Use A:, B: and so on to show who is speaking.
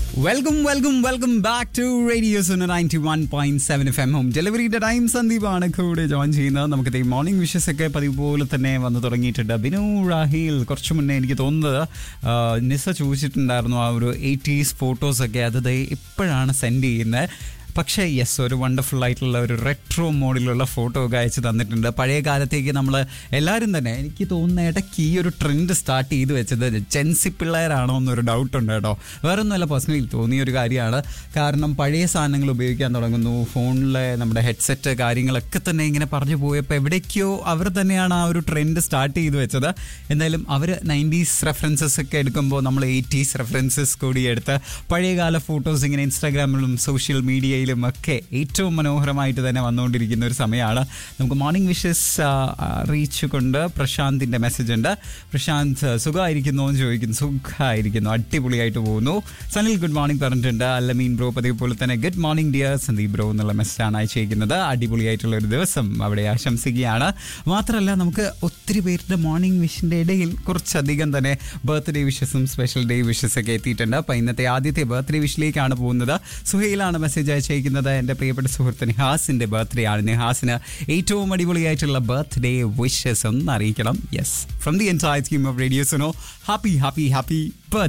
A: welcome welcome welcome back to radio Suno ninety one point seven F M home ഡെലിവറിയുടെ time സന്ദീപാണ് കൂടെ join ചെയ്യുന്നത് നമുക്ക് ഈ മോർണിംഗ് വിഷസ് ഒക്കെ പതിവ് പോലെ തന്നെ വന്ന് തുടങ്ങിയിട്ടുണ്ട് ബിനു റാഹിൽ കുറച്ച് മുന്നേ എനിക്ക് തോന്നുന്നത് ആ, നിസ ചോദിച്ചിട്ടുണ്ടായിരുന്നു ആ ഒരു എയ്റ്റീസ് ഫോട്ടോസൊക്കെ അത് ദേ ഇപ്പോഴാണ് സെൻഡ് ചെയ്യുന്നത് പക്ഷേ യെസ് ഒരു വണ്ടർഫുൾ ആയിട്ടുള്ള ഒരു റെട്രോ മോഡിലുള്ള ഫോട്ടോ ഒക്കെ അയച്ച് തന്നിട്ടുണ്ട് പഴയ കാലത്തേക്ക് നമ്മൾ എല്ലാവരും തന്നെ എനിക്ക് തോന്നുന്ന ഇടയ്ക്ക് ഈ ഒരു ട്രെൻഡ് സ്റ്റാർട്ട് ചെയ്ത് വെച്ചത് ജെൻസി പിള്ളേരാണോ എന്നൊരു ഡൗട്ട് ഉണ്ട് കേട്ടോ വേറെ ഒന്നുമല്ല പേഴ്സണലി തോന്നിയ ഒരു കാര്യമാണ് കാരണം പഴയ സാധനങ്ങൾ ഉപയോഗിക്കാൻ തുടങ്ങുന്നു ഫോണിലെ നമ്മുടെ ഹെഡ്സെറ്റ് കാര്യങ്ങളൊക്കെ തന്നെ ഇങ്ങനെ പറഞ്ഞു പോയപ്പോൾ എവിടേക്കോ അവർ തന്നെയാണ് ആ ഒരു ട്രെൻഡ് സ്റ്റാർട്ട് ചെയ്ത് വെച്ചത് എന്തായാലും അവർ നയൻറ്റീസ് റെഫറൻസസ് ഒക്കെ എടുക്കുമ്പോൾ നമ്മൾ എയ്റ്റീസ് റെഫറൻസസ് കൂടി എടുത്ത് പഴയകാല ഫോട്ടോസ് ഇങ്ങനെ ഇൻസ്റ്റാഗ്രാമിലും സോഷ്യൽ മീഡിയയിലും ഒക്കെ ഏറ്റവും മനോഹരമായിട്ട് തന്നെ വന്നുകൊണ്ടിരിക്കുന്ന ഒരു സമയമാണ് നമുക്ക് മോർണിംഗ് വിഷസ് അറിയിച്ചുകൊണ്ട് പ്രശാന്തിൻ്റെ മെസ്സേജ് ഉണ്ട് പ്രശാന്ത് സുഖമായിരിക്കുന്നു എന്ന് ചോദിക്കുന്നു സുഖമായിരിക്കുന്നു അടിപൊളിയായിട്ട് പോകുന്നു സനിൽ ഗുഡ് മോർണിംഗ് പറഞ്ഞിട്ടുണ്ട് അല്ലമീൻ ബ്രോ പതിവ് പോലെ തന്നെ good morning dear Sandeep bro എന്നുള്ള മെസ്സേജാണ് അയച്ചിരിക്കുന്നത് അടിപൊളിയായിട്ടുള്ള ഒരു ദിവസം അവിടെ ആശംസിക്കുകയാണ് മാത്രമല്ല നമുക്ക് ഒത്തിരി പേരുടെ മോർണിംഗ് വിഷിൻ്റെ ഇടയിൽ കുറച്ചധികം തന്നെ ബർത്ത്ഡേ വിഷസും സ്പെഷ്യൽ ഡേ വിഷസ് ഒക്കെ എത്തിയിട്ടുണ്ട് അപ്പോൾ ഇന്നത്തെ ആദ്യത്തെ ബർത്ത്ഡേ വിഷിലേക്കാണ് പോകുന്നത് സുഹൈലാണ് മെസ്സേജ് അയച്ചിരിക്കുന്നത് എൻ്റെ പ്രിയപ്പെട്ട സുഹൃത്ത് നിഹാസിൻ്റെ ബർത്ത്ഡേ ആണ് നിഹാസിന് ഏറ്റവും അടിപൊളിയായിട്ടുള്ള ബർത്ത്ഡേ വിഷസ് ഒന്ന് അറിയിക്കണം yes from the entire team of റേഡിയോസിനോ ഹാപ്പി ഹാപ്പി ഹാപ്പി